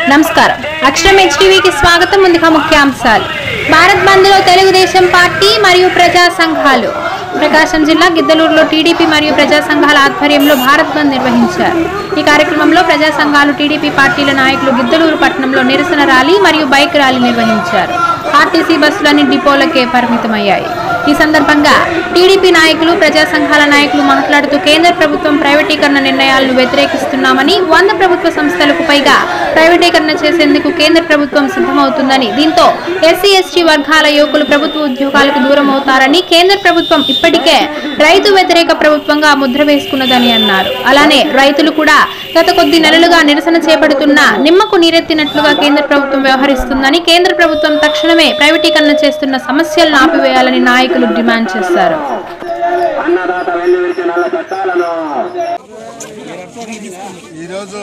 నమస్కారం అక్షరం హెచ్టీవీకి స్వాగతం ముందుగా ముఖ్యాంశాలు భారత్ బంద్ లో తెలుగుదేశం పార్టీ మరియు ప్రజా సంఘాలు ప్రకాశం జిల్లా గిద్దలూరులో టీడీపీ మరియు ప్రజా సంఘాల ఆధ్వర్యంలో భారత్ బంద్ నిర్వహించారు ఈ కార్యక్రమంలో ప్రజా సంఘాలు టీడీపీ పార్టీల నాయకులు గిద్దలూరు పట్టణంలో నిరసన ర్యాలీ మరియు బైక్ ర్యాలీ నిర్వహించారు ఆర్టీసీ బస్సులన్నీ డిపోలకే పరిమితమయ్యాయి ఈ సందర్భంగా టీడీపీ నాయకులు ప్రజా సంఘాల నాయకులు మాట్లాడుతూ కేంద్ర ప్రభుత్వం ప్రైవేటీకరణ నిర్ణయాలను వ్యతిరేకిస్తున్నామని వంద ప్రభుత్వ సంస్థలకు పైగా ప్రైవేటీకరణ చేసేందుకు కేంద్ర ప్రభుత్వం సిద్ధమవుతుందని దీంతో ఎస్సీ ఎస్టీ వర్గాల యువకులు ప్రభుత్వ ఉద్యోగాలకు దూరం అవుతారని కేంద్ర ప్రభుత్వం ఇప్పటికే రైతు వ్యతిరేక ప్రభుత్వంగా ముద్ర వేసుకున్నదని అన్నారు అలానే రైతులు కూడా గత కొద్ది నెలలుగా నిరసన చేపడుతున్న నిమ్మకు నీరెత్తినట్లుగా కేంద్ర ప్రభుత్వం వ్యవహరిస్తుందని కేంద్ర ప్రభుత్వం తక్షణమే ప్రైవేటీకరణ చేస్తున్న సమస్యలను ఆపివేయాలని నాయకులు డిమాండ్ చేశారు అన్నదాత వెన్ను విరిచి నల్ల చట్టాలను ఈరోజు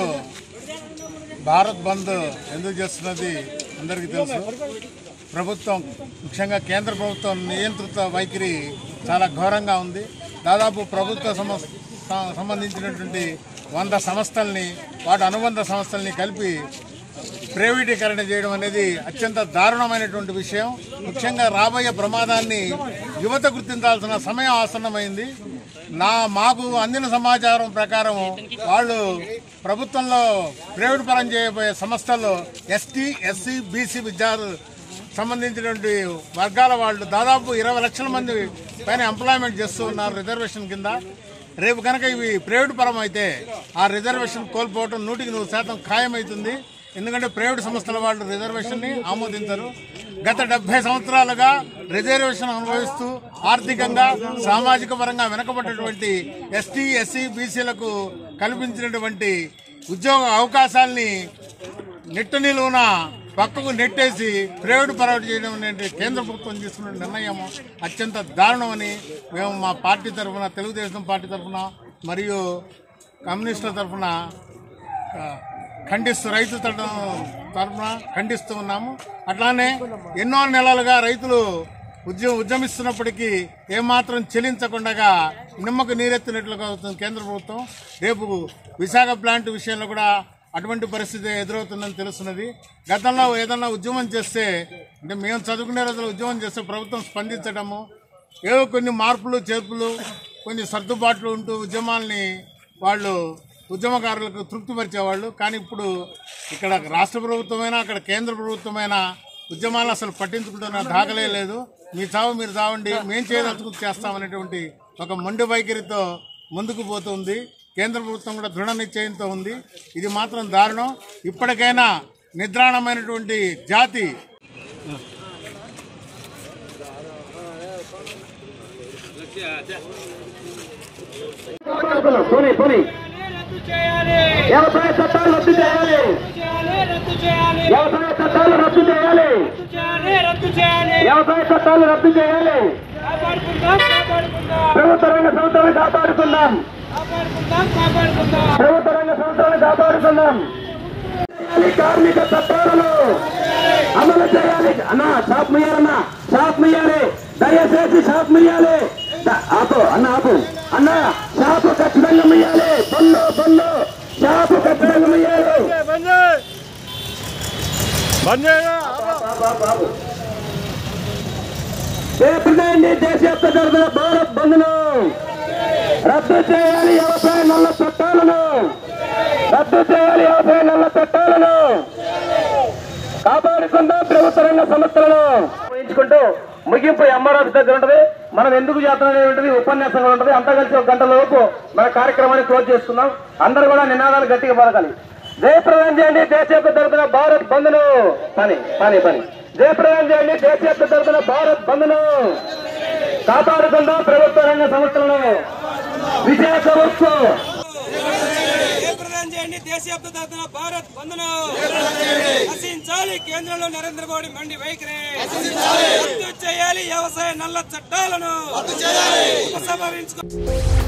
భారత్ బంద్ ఎందుకు చేస్తున్నది అందరికీ తెలుసు ప్రభుత్వం ముఖ్యంగా కేంద్ర ప్రభుత్వం నియంత్రిత వైఖరి చాలా ఘోరంగా ఉంది దాదాపు ప్రభుత్వ సమ స- సంబంధించినటువంటి వంద సంస్థల్ని వాటి అనుబంధ సంస్థల్ని కలిపి ప్రైవేటీకరణ చేయడం అనేది అత్యంత దారుణమైనటువంటి విషయం ముఖ్యంగా రాబోయే ప్రమాదాన్ని యువత గుర్తించాల్సిన సమయం ఆసన్నమైంది నా మాకు అందిన సమాచారం ప్రకారం వాళ్ళు ప్రభుత్వంలో ప్రైవేట్ పరం చేయబోయే సంస్థల్లో ఎస్టీ ఎస్సీ బీసీ విద్యార్థులు సంబంధించినటువంటి వర్గాల వాళ్ళు దాదాపు ఇరవై లక్షల మంది పైన ఎంప్లాయ్మెంట్ చేస్తూ ఉన్నారు రిజర్వేషన్ కింద రేపు కనుక ఇవి ప్రైవేట్ పరం అయితే ఆ రిజర్వేషన్ కోల్పోవటం నూటికి నూరు శాతం ఖాయమవుతుంది ఎందుకంటే ప్రైవేట్ సంస్థల వాళ్ళు రిజర్వేషన్ ని ఆమోదించరు గత డెబ్బై సంవత్సరాలుగా రిజర్వేషన్ అనుభవిస్తూ ఆర్థికంగా సామాజిక పరంగా వెనకబడినటువంటి ఎస్టీ ఎస్సీ బీసీలకు కల్పించినటువంటి ఉద్యోగ అవకాశాల్ని నెట్టు నిలువున పక్కకు నెట్టేసి ప్రైవేట్ పరవట్ చేయడం అనేది కేంద్ర ప్రభుత్వం తీసుకున్న నిర్ణయం అత్యంత దారుణమని మేము మా పార్టీ తరఫున తెలుగుదేశం పార్టీ తరఫున మరియు కమ్యూనిస్టుల తరఫున ఆ, ఖండిస్తూ రైతు తరఫున తరఫున ఖండిస్తూ ఉన్నాము అట్లానే ఎన్నో నెలలుగా రైతులు ఉద్యమ ఉద్యమిస్తున్నప్పటికీ ఏమాత్రం చెలించకుండా నిమ్మకు నీరెత్తినట్లుగా అవుతుంది కేంద్ర ప్రభుత్వం రేపు విశాఖ ప్లాంట్ విషయంలో కూడా అటువంటి పరిస్థితి ఎదురవుతుందని తెలుస్తున్నది గతంలో ఏదన్నా ఉద్యమం చేస్తే అంటే మేము చదువుకునే రోజులు ఉద్యమం చేస్తే ప్రభుత్వం స్పందించడము ఏవో కొన్ని మార్పులు చేర్పులు కొన్ని సర్దుబాట్లు ఉంటూ ఉద్యమాల్ని వాళ్ళు ఉద్యమకారులకు తృప్తిపరిచేవాళ్ళు కానీ ఇప్పుడు ఇక్కడ రాష్ట్ర ప్రభుత్వమైనా అక్కడ కేంద్ర ప్రభుత్వమైనా ఉద్యమాలను అసలు పట్టించుకుంటున్న దాఖలే లేదు మీ చావు మీరు చావండి మేం చేయదలుచుకు చేస్తామనేటువంటి ఒక మొండి వైఖరితో ముందుకు పోతుంది కేంద్ర ప్రభుత్వం కూడా దృఢ నిశ్చయంతో ఉంది ఇది మాత్రం దారుణం ఇప్పటికైనా నిద్రాణమైనటువంటి జాతి పోనీ పోనీ వ్యవసాయ చట్టాలు రద్దు చేయాలి వ్యవసాయ చట్టాలు రద్దు చేయాలి వ్యవసాయ చట్టాలు రద్దు చేయాలి ప్రభుత్వ రంగ సంస్థలను కాపాడుకుందాం ప్రభుత్వ రంగ సంస్థలను కాపాడుకుందాం చేయాలి కార్మిక చట్టాలను అమలు చేయాలి అన్న షాప్ మియ్యాలన్నా షాప్ మియ్యాలి దయచేసి షాప్ మియ్యాలి ద- ఆపు అన్న ఆపు అన్న షాపు ఖచ్చితంగా మియ్యాలి పన్ను పన్ను షాపు ఖచ్చితంగా మియ్యాలి చేపట్టండి దేశవ్యాప్త జరుగుతున్న భారత్ బంద్ను రద్దు చేయాలి వ్యవసాయ నల్ల చట్టాలను రద్దు చేయాలి వ్యవసాయ నల్ల చట్టాలను కాపాడుకుందాం ప్రభుత్వ రంగ సంస్థలను ఊహించుకుంటూ ముగింపు ఎంఆర్ఆఫ్ దగ్గర ఉంటది మనం ఎందుకు చేస్తున్నాం అనేది ఉంటుంది ఉపన్యాసం కూడా ఉంటుంది అంతా కలిసి ఒక గంట లోపు మన కార్యక్రమాన్ని క్లోజ్ చేసుకుందాం అందరూ కూడా నినాదాలు గట్టిగా పలకాలి జయప్రదం చేయండి దేశవ్యాప్త జరుగుతున్న భారత్ బంద్ను పని పని పని జయప్రదం చేయండి దేశవ్యాప్త జరుగుతున్న భారత్ బంద్ను కాపాడుకుందాం ప్రభుత్వ రంగ సంస్థలను విశేష వస్తు జయప్రదం చేయండి దేశవ్యాప్త తరఫున భారత్ బంద్ను నశించాలి కేంద్రంలో నరేంద్ర మోడీ మండి వైఖరి రద్దు చేయాలి వ్యవసాయ నల్ల చట్టాలను ఉపసంహరించుకో